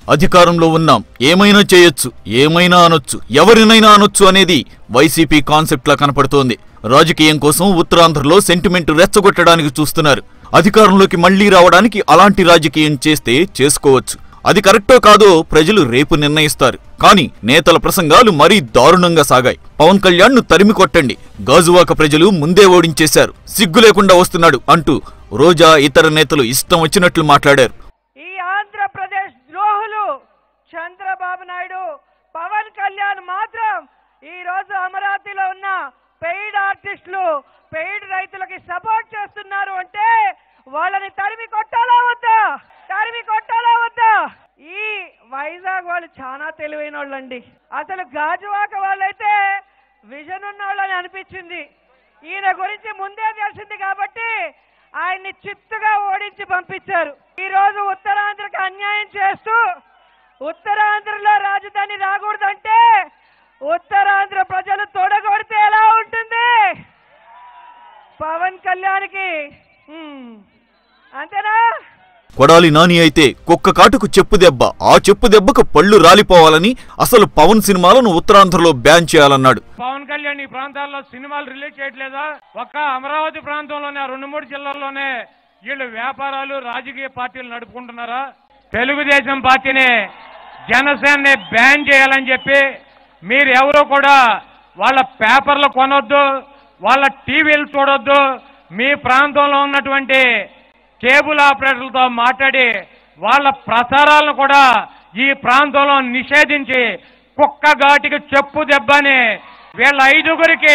అధికారంలో ఉన్నాం ఏమైనా చేయొచ్చు ఏమైనా అనొచ్చు ఎవరినైనా అనొచ్చు అనేది వైసీపీ కాన్సెప్ట్ లా కనపడుతోంది రాజకీయం కోసం ఉత్తరాంధ్రలో సెంటిమెంట్ రెచ్చగొట్టడానికి చూస్తున్నారు అధికారంలోకి మళ్లీ రావడానికి అలాంటి రాజకీయం చేస్తే చేసుకోవచ్చు అది కరెక్టో కాదో ప్రజలు రేపు నిర్ణయిస్తారు కానీ నేతల ప్రసంగాలు మరీ దారుణంగా సాగాయి పవన్ కళ్యాణ్ ను తరిమి కొట్టండి గాజువాక ప్రజలు ముందే ఓడించేశారు సిగ్గు లేకుండా వస్తున్నాడు అంటూ రోజా ఇతర నేతలు ఇష్టం వచ్చినట్లు మాట్లాడారు ఈ ఆంధ్రప్రదేశ్ ద్రోహులు చంద్రబాబు నాయుడు పవన్ కళ్యాణ్ మాత్రం ఈ రోజు అమరావతిలో ఉన్న పెయిడ్ ఆర్టిస్టులు పెయిడ్ రైతులకి సపోర్ట్ చేస్తున్నారు అంటే వాళ్ళని తరిమి కొట్టాలా వద్దా తరిమి కొట్టాలా వద్దా ఈ వైజాగ్ వాళ్ళు చాలా తెలివైన వాళ్ళండి అసలు గాజువాక వాళ్ళైతే విజన్ ఉన్న వాళ్ళని అనిపించింది ఈయన గురించి ముందే తెలిసింది కాబట్టి ఆయన్ని చిత్తుగా ఓడించి పంపించారు ఈ రోజు ఉత్తరాంధ్రకి అన్యాయం చేస్తూ ఉత్తరాంధ్రలో రాజధాని రాకూడదంటే ఉత్తరాంధ్ర ప్రజలు తొడగొడితే ఎలా ఉంటుంది పవన్ కళ్యాణ్కి హ్మ్. అంతేనా కొడాలి నాని అయితే కుక్క కాటుకు చెప్పు దెబ్బ ఆ చెప్పు దెబ్బకు పళ్ళు రాలిపోవాలని అసలు పవన్ సినిమాలను ఉత్తరాంధ్రలో బ్యాన్ చేయాలన్నాడు పవన్ కళ్యాణ్ ఈ ప్రాంతాల్లో సినిమాలు రిలీజ్ చేయట్లేదా ఒక్క అమరావతి ప్రాంతంలోనే ఆ రెండు మూడు జిల్లాల్లోనే వీళ్ళు వ్యాపారాలు రాజకీయ పార్టీలు నడుపుకుంటున్నారా తెలుగుదేశం పార్టీని జనసేనని బ్యాన్ చేయాలని చెప్పి మీరు ఎవరు కూడా వాళ్ళ పేపర్లు కొనొద్దు వాళ్ళ టీవీలు చూడొద్దు మీ ప్రాంతంలో ఉన్నటువంటి కేబుల్ ఆపరేటర్లతో మాట్లాడి వాళ్ళ ప్రసారాలను కూడా ఈ ప్రాంతంలో నిషేధించి కుక్క ఘాటికి చెప్పు దెబ్బని వీళ్ళ ఐదుగురికి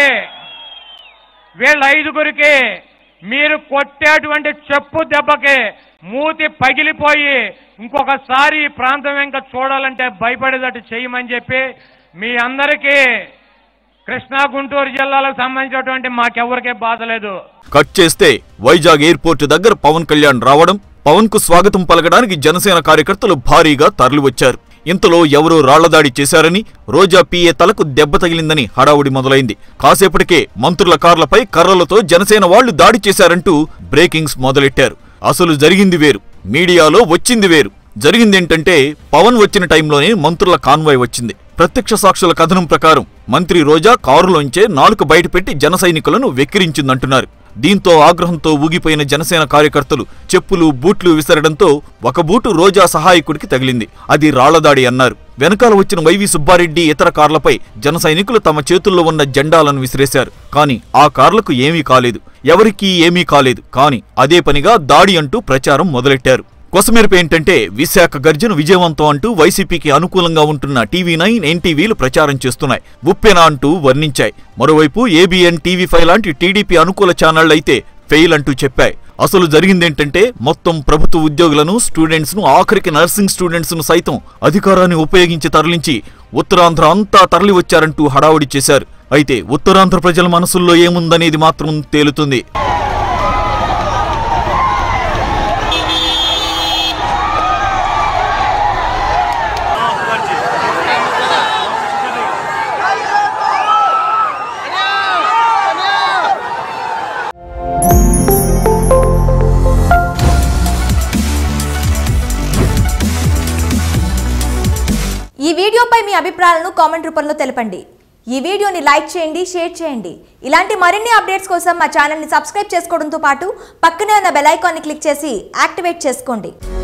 వీళ్ళ ఐదుగురికి మీరు కొట్టేటువంటి చెప్పు దెబ్బకి మూతి పగిలిపోయి ఇంకొకసారి ఈ ప్రాంతం ఇంకా చూడాలంటే భయపడేటట్టు చేయమని చెప్పి మీ అందరికీ కృష్ణా గుంటూరు జిల్లాలకు సంబంధించినటువంటి మాకెవరికే బాధ లేదు కట్ చేస్తే వైజాగ్ ఎయిర్పోర్ట్ దగ్గర పవన్ కళ్యాణ్ రావడం పవన్ కు స్వాగతం పలకడానికి జనసేన కార్యకర్తలు భారీగా తరలివచ్చారు ఇంతలో ఎవరో రాళ్లదాడి చేశారని రోజా పిఏ తలకు దెబ్బ తగిలిందని హడావుడి మొదలైంది కాసేపటికే మంత్రుల కార్లపై కర్రలతో జనసేన వాళ్లు దాడి చేశారంటూ బ్రేకింగ్స్ మొదలెట్టారు అసలు జరిగింది వేరు మీడియాలో వచ్చింది వేరు జరిగిందేంటంటే పవన్ వచ్చిన టైంలోనే మంత్రుల కాన్వాయ్ వచ్చింది ప్రత్యక్ష సాక్షుల కథనం ప్రకారం మంత్రి రోజా కారులోంచే నాలుక బయటపెట్టి జన సైనికులను వెక్కిరించిందంటున్నారు దీంతో ఆగ్రహంతో ఊగిపోయిన జనసేన కార్యకర్తలు చెప్పులు బూట్లు విసరడంతో ఒక బూటు రోజా సహాయకుడికి తగిలింది అది రాళ్లదాడి అన్నారు వెనకాల వచ్చిన వైవి సుబ్బారెడ్డి ఇతర కార్లపై జన సైనికులు తమ చేతుల్లో ఉన్న జెండాలను విసిరేశారు కానీ ఆ కార్లకు ఏమీ కాలేదు ఎవరికీ ఏమీ కాలేదు కానీ అదే పనిగా దాడి అంటూ ప్రచారం మొదలెట్టారు కొసమెరుపు ఏంటంటే విశాఖ గర్జన విజయవంతం అంటూ వైసీపీకి అనుకూలంగా ఉంటున్న టీవీ నైన్ ఎన్టీవీలు ప్రచారం చేస్తున్నాయి ఉప్పెన అంటూ వర్ణించాయి మరోవైపు ఏబిఎన్ టీవీ ఫైవ్ లాంటి టీడీపీ అనుకూల ఛానళ్లైతే ఫెయిల్ అంటూ చెప్పాయి అసలు జరిగిందేంటంటే మొత్తం ప్రభుత్వ ఉద్యోగులను స్టూడెంట్స్ ను ఆఖరికి నర్సింగ్ స్టూడెంట్స్ ను సైతం అధికారాన్ని ఉపయోగించి తరలించి ఉత్తరాంధ్ర అంతా తరలి వచ్చారంటూ హడావుడి చేశారు అయితే ఉత్తరాంధ్ర ప్రజల మనసుల్లో ఏముందనేది మాత్రం తేలుతుంది ఈ వీడియోపై మీ అభిప్రాయాలను కామెంట్ రూపంలో తెలపండి ఈ వీడియోని లైక్ చేయండి షేర్ చేయండి ఇలాంటి మరిన్ని అప్డేట్స్ కోసం మా ఛానల్ని సబ్స్క్రైబ్ చేసుకోవడంతో పాటు పక్కనే ఉన్న బెల్ ఐకాన్ని క్లిక్ చేసి యాక్టివేట్ చేసుకోండి